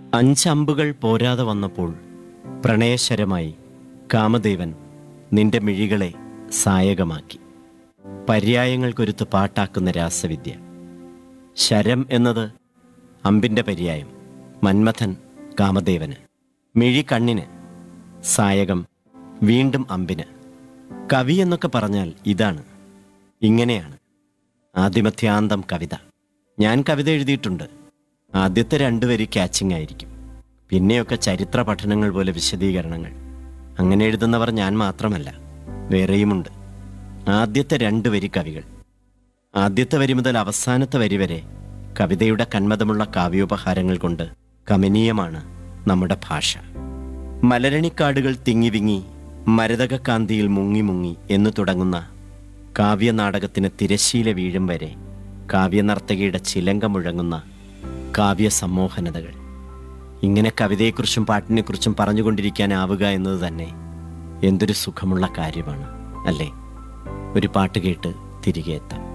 അഞ്ചമ്പുകൾ പോരാതെ വന്നപ്പോൾ പ്രണയശരമായി കാമദേവൻ നിന്റെ മിഴികളെ സായകമാക്കി പര്യായങ്ങൾക്കൊരുത്ത് പാട്ടാക്കുന്ന രാസവിദ്യ ശരം എന്നത് അമ്പിൻ്റെ പര്യായം മന്മഥൻ കാമദേവന് മിഴി കണ്ണിന് സായകം വീണ്ടും അമ്പിന് കവി എന്നൊക്കെ പറഞ്ഞാൽ ഇതാണ് ഇങ്ങനെയാണ് ആദിമധ്യാന്തം കവിത ഞാൻ കവിത എഴുതിയിട്ടുണ്ട് ആദ്യത്തെ രണ്ട് വരി ക്യാച്ചിങ് ആയിരിക്കും പിന്നെയൊക്കെ ചരിത്ര പഠനങ്ങൾ പോലെ വിശദീകരണങ്ങൾ അങ്ങനെ എഴുതുന്നവർ ഞാൻ മാത്രമല്ല വേറെയുമുണ്ട് ആദ്യത്തെ രണ്ട് വരി കവികൾ ആദ്യത്തെ വരി മുതൽ അവസാനത്തെ വരി വരെ കവിതയുടെ കന്മതമുള്ള കാവ്യോപഹാരങ്ങൾ കൊണ്ട് കമനീയമാണ് നമ്മുടെ ഭാഷ മലരണിക്കാടുകൾ തിങ്ങി വിങ്ങി മരതകക്കാന്തിയിൽ മുങ്ങി മുങ്ങി എന്ന് തുടങ്ങുന്ന കാവ്യനാടകത്തിന് തിരശീല വീഴും വരെ കാവ്യനർത്തകിയുടെ ചിലങ്ക മുഴങ്ങുന്ന കാവ്യ സമ്മോഹനതകൾ ഇങ്ങനെ കവിതയെക്കുറിച്ചും പാട്ടിനെക്കുറിച്ചും പറഞ്ഞുകൊണ്ടിരിക്കാനാവുക എന്നത് തന്നെ എന്തൊരു സുഖമുള്ള കാര്യമാണ് അല്ലേ ഒരു പാട്ട് കേട്ട് തിരികെ എത്താം